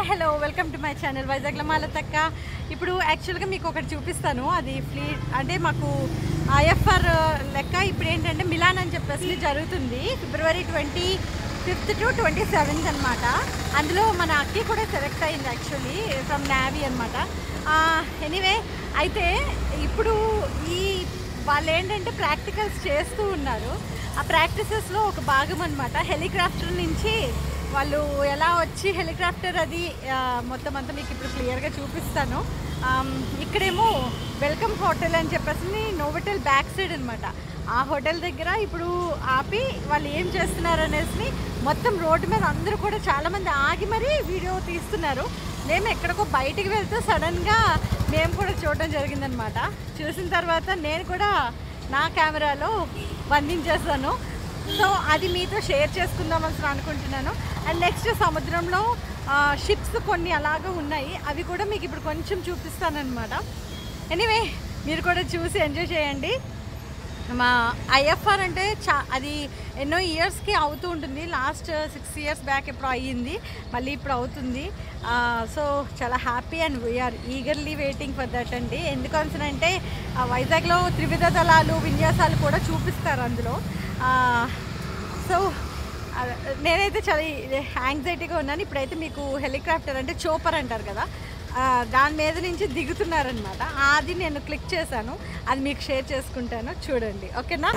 Hello welcome to my channel వైజాగ్లో మాలతక్క ఇప్పుడు యాక్చువల్గా మీకు ఒకటి చూపిస్తాను అది ఫ్లీట్ అంటే మాకు ఐఎఫ్ఆర్ లెక్క ఇప్పుడు ఏంటంటే మిలాన్ అని చెప్పేసి జరుగుతుంది February twenty fifth to twenty seventh అనమాట అందులో మన అక్కి కూడా సెలెక్ట్ అయింది యాక్చువల్లీ ఫ్రమ్ నావీ అనమాట ఎనీవే అయితే ఇప్పుడు ఈ వాళ్ళు ఏంటంటే ప్రాక్టికల్స్ చేస్తూ ఉన్నారు ఆ ప్రాక్టీసెస్లో ఒక భాగం అనమాట హెలికాప్టర్ నుంచి వాళ్ళు ఎలా వచ్చి హెలికాప్టర్ అది ఆ, మొత్తం అంతా మీకు ఇప్పుడు క్లియర్గా చూపిస్తాను ఆమ్, ఇక్కడేమో వెల్కమ్ హోటల్ అని చెప్పేసి నోవెటల్ బ్యాక్ సైడ్ అనమాట ఆ హోటల్ దగ్గర ఇప్పుడు ఆపి వాళ్ళు ఏం చేస్తున్నారు అనేసి మొత్తం రోడ్డు మీద అందరూ కూడా చాలామంది ఆగి మరీ వీడియో తీస్తున్నారు మేము ఎక్కడికో బయటికి వెళ్తే సడన్గా మేము కూడా చూడడం జరిగిందనమాట చూసిన తర్వాత నేను కూడా నా కెమెరాలో బంధించేస్తాను సో అది మీతో షేర్ చేసుకుందాం అసలు అనుకుంటున్నాను అండ్ నెక్స్ట్ సముద్రంలో షిప్స్ కొన్ని అలాగా ఉన్నాయి అవి కూడా మీకు ఇప్పుడు కొంచెం చూపిస్తానమాట ఎనీవే మీరు కూడా చూసి ఎంజాయ్ చేయండి మా ఐఎఫ్ఆర్ అంటే చా అది ఎన్నో ఇయర్స్కి అవుతూ ఉంటుంది లాస్ట్ సిక్స్ ఇయర్స్ బ్యాక్ ఎప్పుడు అయ్యింది మళ్ళీ ఇప్పుడు అవుతుంది సో చాలా happy and we are eagerly waiting for that అండి ఎందుకంటే వైజాగ్లో త్రివిధ దళాలు విన్యాసాలు కూడా చూపిస్తారు అందులో సో నేనైతే చాలా యాంగ్జైటీగా ఉన్నాను ఇప్పుడైతే మీకు హెలికాప్టర్ అంటే చోపర్ అంటారు కదా ఆ, దాని మీద నుంచి దిగుతున్నారనమాట అది నేను క్లిక్ చేశాను అది మీకు షేర్ చేసుకుంటాను చూడండి ఓకేనా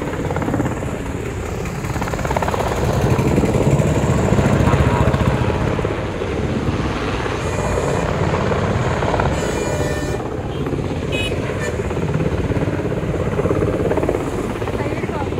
సైడ్ కాపీ.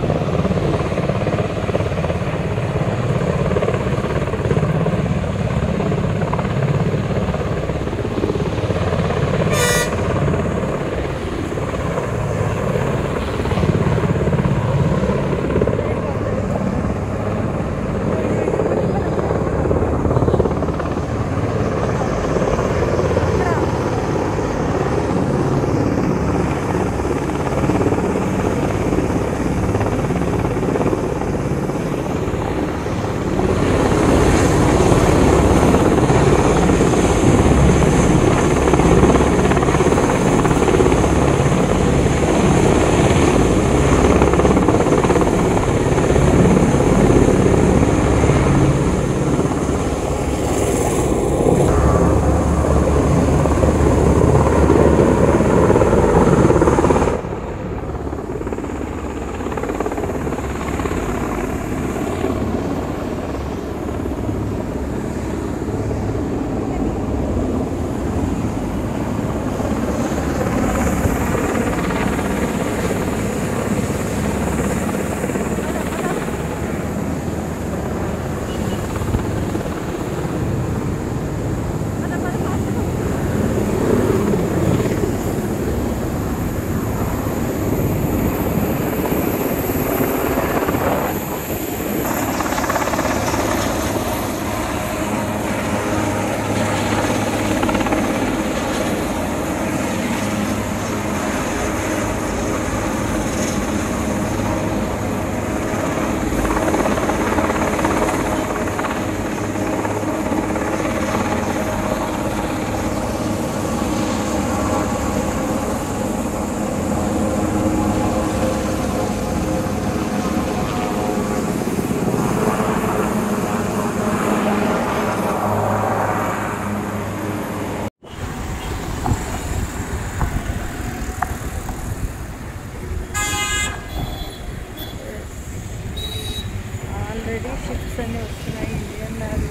ఆల్రెడీ షిప్స్ అన్నీ వస్తున్నాయి ఇండియన్ నేవీ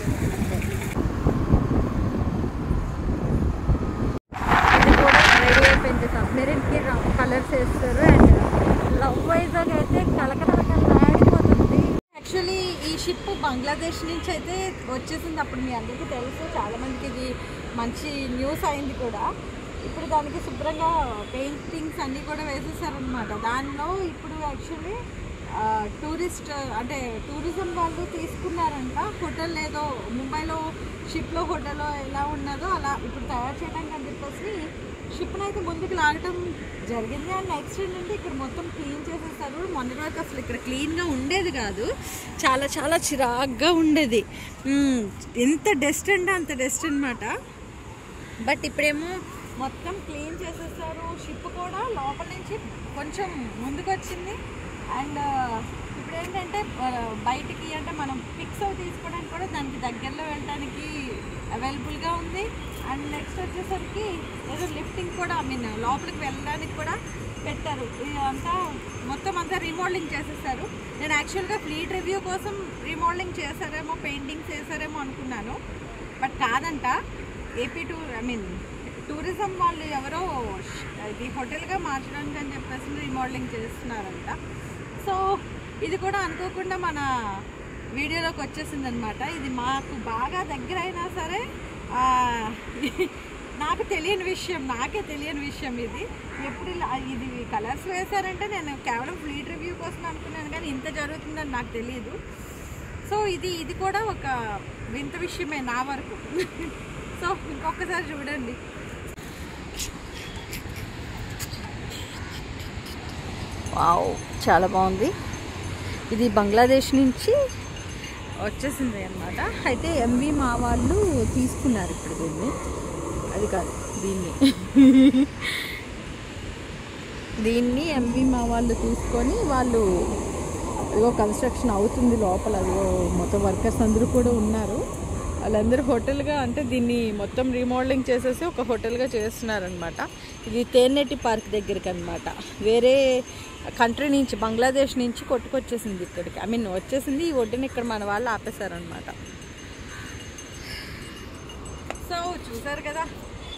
ఇది కూడా రెడీ అయిపోయింది సబ్మెరీన్కి కలర్స్ వేస్తారు అండ్ లవ్ వైజాగ్ అయితే కలకలకలాడిపోతుంది యాక్చువల్లీ ఈ షిప్ బంగ్లాదేశ్ నుంచి అయితే వచ్చేసింది అప్పుడు మీ అందరికీ తెలుసు చాలామందికి ఇది మంచి న్యూస్ అయింది కూడా ఇప్పుడు దానికి శుభ్రంగా పెయింటింగ్స్ అన్నీ కూడా వేసేసారనమాట దానిలో ఇప్పుడు యాక్చువల్లీ టూరిస్ట్ అంటే టూరిజం వాళ్ళు తీసుకున్నారంట హోటల్ ఏదో ముంబైలో షిప్లో హోటల్లో ఎలా ఉన్నదో అలా ఇప్పుడు తయారు చేయడానికి అని చెప్పేసి షిప్ని అయితే ముందుకు లాగటం జరిగింది అండ్ నెక్స్ట్ ఏంటంటే ఇక్కడ మొత్తం క్లీన్ చేసేస్తారు మొన్నటి వరకు అసలు ఇక్కడ క్లీన్గా ఉండేది కాదు చాలా చాలా చిరాగ్గా ఉండేది మ్మ్. ఎంత డస్ట్ అంటే అంత డస్ట్ అనమాట బట్ ఇప్పుడేమో మొత్తం క్లీన్ చేసేస్తారు షిప్ కూడా లోపల నుంచి కొంచెం ముందుకు వచ్చింది అండ్ ఇప్పుడు ఏంటంటే ఆ, బయటికి అంటే మనం పిక్స్ అవి తీసుకోవడానికి కూడా దానికి దగ్గరలో వెళ్ళడానికి అవైలబుల్గా ఉంది అండ్ నెక్స్ట్ వచ్చేసరికి ఏదో లిఫ్టింగ్ కూడా ఐ మీన్ లోపలికి వెళ్ళడానికి కూడా పెట్టారు ఇది అంతా మొత్తం అంతా రీమోడలింగ్ చేసేసారు నేను యాక్చువల్గా ఫ్లీట్ రివ్యూ కోసం రీమోడలింగ్ చేశారేమో పెయింటింగ్స్ చేశారేమో అనుకున్నాను బట్ కాదంట AP tour I mean tourism వాళ్ళు ఎవరో ష్- ఇది హోటల్గా మార్చడానికి అని చెప్పేసి రీమోడలింగ్ చేస్తున్నారంట సో ఇది కూడా అనుకోకుండా మన వీడియోలోకి వచ్చేసింది అనమాట ఇది మాకు బాగా దగ్గర అయినా సరే ఆ, నాకు తెలియని విషయం నాకే తెలియని విషయం ఇది ఎప్పుడు ఇలా ఇది కలర్స్ వేశారంటే నేను కేవలం ఫ్లీట్ రివ్యూ కోసం అనుకున్నాను కానీ ఇంత జరుగుతుందని నాకు తెలియదు సో ఇది ఇది కూడా ఒక వింత విషయమే నా వరకు సో ఇంకొకసారి చూడండి వావ్ చాలా బాగుంది ఇది బంగ్లాదేశ్ నుంచి వచ్చేసింది అన్నమాట అయితే ఎంవి మా వాళ్ళు తీసుకున్నారు ఇప్పుడు దీన్ని అది కాదు దీన్ని దీన్ని ఎంవి మా వాళ్ళు తీసుకొని వాళ్ళు ఇదిగో కన్స్ట్రక్షన్ అవుతుంది లోపల అదిగో మొత్తం వర్కర్స్ అందరూ కూడా ఉన్నారు వాళ్ళందరూ హోటల్గా అంటే దీన్ని మొత్తం రీమోడలింగ్ చేసేసి ఒక హోటల్గా చేస్తున్నారనమాట ఇది తేనెటి పార్క్ దగ్గరికి అనమాట వేరే కంట్రీ నుంచి బంగ్లాదేశ్ నుంచి కొట్టుకొచ్చేసింది ఇక్కడికి ఐ మీన్ వచ్చేసింది ఈ ఒడ్డుని ఇక్కడ మన వాళ్ళు ఆపేశారనమాట సో చూసారు కదా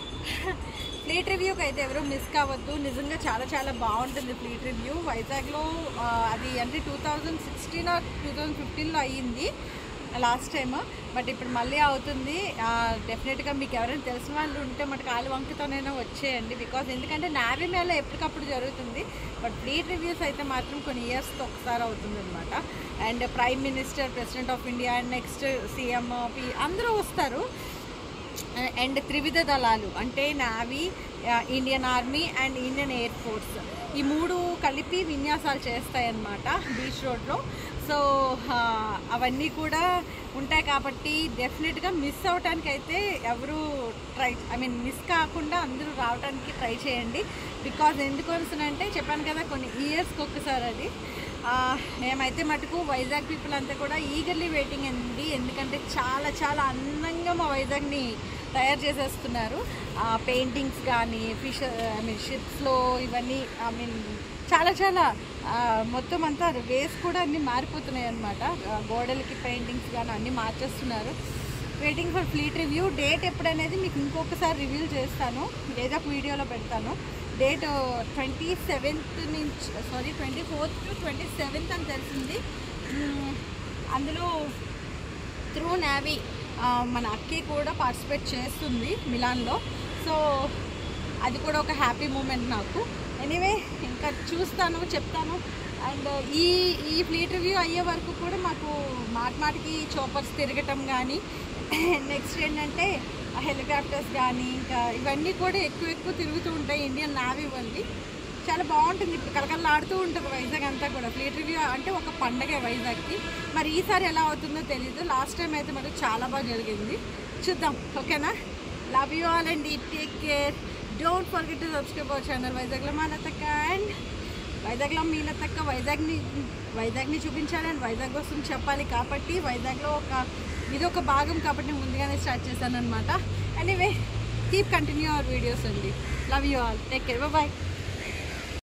ఫ్లీట్ రివ్యూకి అయితే ఎవరు మిస్ కావద్దు నిజంగా చాలా చాలా బాగుంటుంది ఫ్లీట్ రివ్యూ వైజాగ్లో ఆ, అది అంటే two thousand sixteen two thousand ఫిఫ్టీన్లో అయ్యింది లాస్ట్ టైం బట్ ఇప్పుడు మళ్ళీ అవుతుంది డెఫినెట్గా మీకు ఎవరైనా తెలిసిన వాళ్ళు ఉంటే మటు కాలు వంకతోనైనా వచ్చేయండి బికాజ్ ఎందుకంటే నావీ మేళ ఎప్పటికప్పుడు జరుగుతుంది బట్ ఫ్లీట్ రివ్యూస్ అయితే మాత్రం కొన్ని ఇయర్స్కి ఒకసారి అవుతుంది అనమాట and prime minister president of India and next CM P అందరూ వస్తారు అండ్ త్రివిధ దళాలు అంటే navy Indian army and Indian air force ఈ మూడు కలిపి విన్యాసాలు చేస్తాయన్నమాట బీచ్ రోడ్లో సో ఆ, అవన్నీ కూడా ఉంటాయి కాబట్టి డెఫినెట్గా మిస్ అవటానికి అయితే ఎవరు ట్రై ఐ మీన్ మిస్ కాకుండా అందరూ రావడానికి ట్రై చేయండి బికాజ్ ఎందుకు అంటే చెప్పాను కదా కొన్ని ఇయర్స్కి ఒక్కసారి అది ఆ, మేమైతే మటుకు వైజాగ్ పీపుల్ అంతా కూడా ఈగర్లీ వెయిటింగ్ అండి ఎందుకంటే చాలా చాలా అందంగా మా వైజాగ్ని తయారు చేసేస్తున్నారు పెయింటింగ్స్ కానీ ఫిష్ ఐ మీన్ షిప్స్లో ఇవన్నీ ఐ మీన్ చాలా చాలా ఆ, మొత్తం అంతా వేస్ కూడా అన్నీ మారిపోతున్నాయి అనమాట గోడలకి పెయింటింగ్స్ కానీ అన్నీ మార్చేస్తున్నారు waiting for fleet review date ఎప్పుడనేది మీకు ఇంకొకసారి రివ్యూ చేస్తాను ఏదో ఒక వీడియోలో పెడతాను డేట్ ట్వంటీ సెవెంత్ నుంచి sorry twenty fourth to twenty seventh అని తెలిసింది మ్మ్, అందులో త్రూ నావీ మన అక్కి కూడా పార్టిసిపేట్ చేస్తుంది మిలాన్లో సో అది కూడా ఒక హ్యాపీ మూమెంట్ నాకు ఎనీవే ఇంకా చూస్తాను చెప్తాను అండ్ ఈ ఈ ఫ్లీట్ రివ్యూ అయ్యే వరకు కూడా మాకు మాటి మాటికి చోపర్స్ తిరగటం కానీ నెక్స్ట్ ఏంటంటే హెలికాప్టర్స్ కానీ ఇంకా ఇవన్నీ కూడా ఎక్కువ ఎక్కువ తిరుగుతూ ఉంటాయి ఇండియన్ నావీ వాళ్ళవి చాలా బాగుంటుంది ఇప్పుడు కలకల్లాడుతూ ఉంటుంది వైజాగ్ అంతా కూడా ఫ్లీట్ రివ్యూ అంటే ఒక పండగే వైజాగ్కి మరి ఈసారి ఎలా అవుతుందో తెలీదు లాస్ట్ టైం అయితే మనకు చాలా బాగా జరిగింది చూద్దాం ఓకేనా love you all and take care don't forget to subscribe our channel వైజాగ్లో మా లతక్క అండ్ వైజాగ్లో మీ లతక్క వైజాగ్ని వైజాగ్ని చూపించాలి అండ్ వైజాగ్ కోసం చెప్పాలి కాబట్టి వైజాగ్లో ఒక ఇది ఒక భాగం కాబట్టి నేను ముందుగానే స్టార్ట్ చేశాను అనమాట anyway keep continue our videos అండి love you all take care bye